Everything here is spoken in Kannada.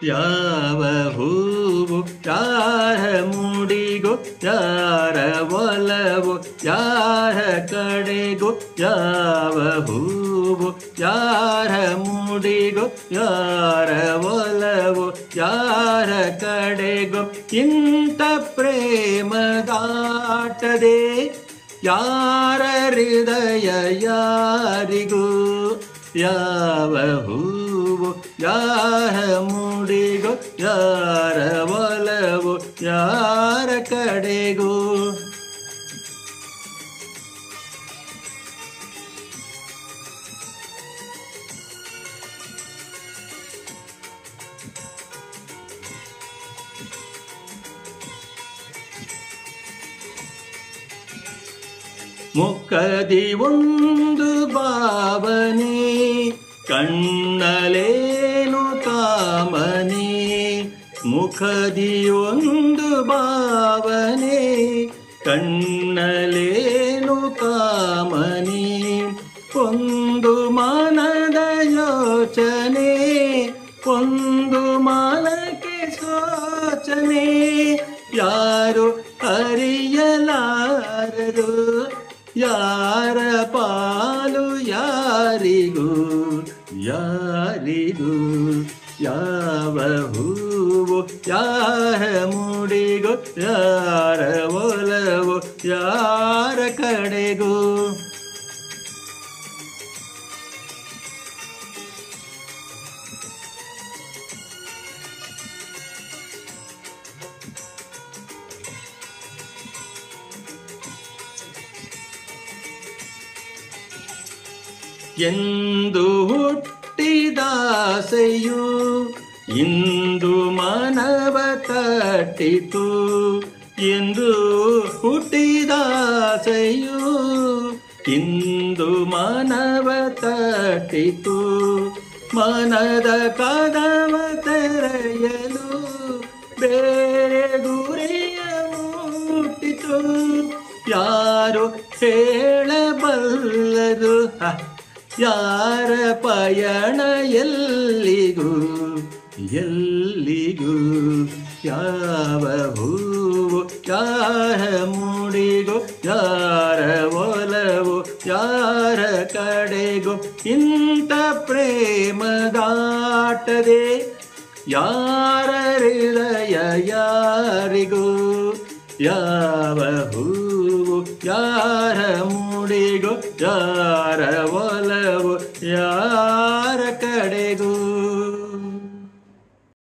ಯಾವ ಹೂವು ಯಾರ ಮುಡಿಗೋ ಯಾರ ಒಲವು ಯಾರ ಕಡೆಗೋ ಯಾವ ಹೂವು ಯಾರ ಮುಡಿಗೋ ಯಾರ ಒಲವು ಯಾರ ಕಡೆಗೋ ಇಂಥ ಪ್ರೇಮದಾಟದೆ ಯಾರ ಹೃದಯ ಯಾರಿಗೂ ಯಾವ ಹೂವು ಯಾರ ಮುಡಿಗೋ ಯಾರ ಒಲವು ಯಾರ ಕಡೆಗೂ ಮುಖದಿ ಒಂದು ಭಾವನೆ ಕಣ್ಣಲೇನು ಕಾಮನೆ ಮುಖದಿ ಒಂದು ಭಾವನೆ ಕಣ್ಣಲೇನು ಕಾಮನೆ ಒಂದು ಮನದ ಯೋಚನೆ ಒಂದು ಮಾನಕ್ಕೆ ಸೋಚನೆ ಯಾರು ಅರಿಯಲಾರದು ಯಾರ ಪಾಲು ಯಾರಿಗೂ ಯಾರಿಗೂ ಯಾವ ಹೂವು ಯಾರ ಮುಡಿಗೋ ಯಾರ ಒಲವು ಯಾರ ಕಡೆಗೂ ಎಂದು ಹುಟ್ಟಿದಾಸೆಯು ಇಂದು ಮಾನವ ತಟ್ಟಿತು ಎಂದು ಹುಟ್ಟಿದಾಸೆಯು ಇಂದು ಮಾನವ ತಟ್ಟಿತು ಮನದ ಕದವ ತೆರೆಯಲು ಬೇರೆ ಗುರಿಯ ಮುಟ್ಟಿತು ಯಾರು ಹೇಳಬಲ್ಲದು ಹ, ಯಾರ ಪಯಣ ಎಲ್ಲಿಗೂ ಎಲ್ಲಿಗೂ ಯಾವ ಹೂವು ಯಾರ ಮುಡಿಗೋ ಯಾರ ಒಲವು ಯಾರ ಕಡೆಗೋ ಇಂಥ ಪ್ರೇಮದಾಟದೆ ಯಾರ ಹೃದಯ ಯಾರಿಗೂ ಯಾವ ಹೂವು ಯಾರ ಮುಡಿಗೋ ಯಾರ ಒಲವು ಯಾರ ಕಡೆಗೂ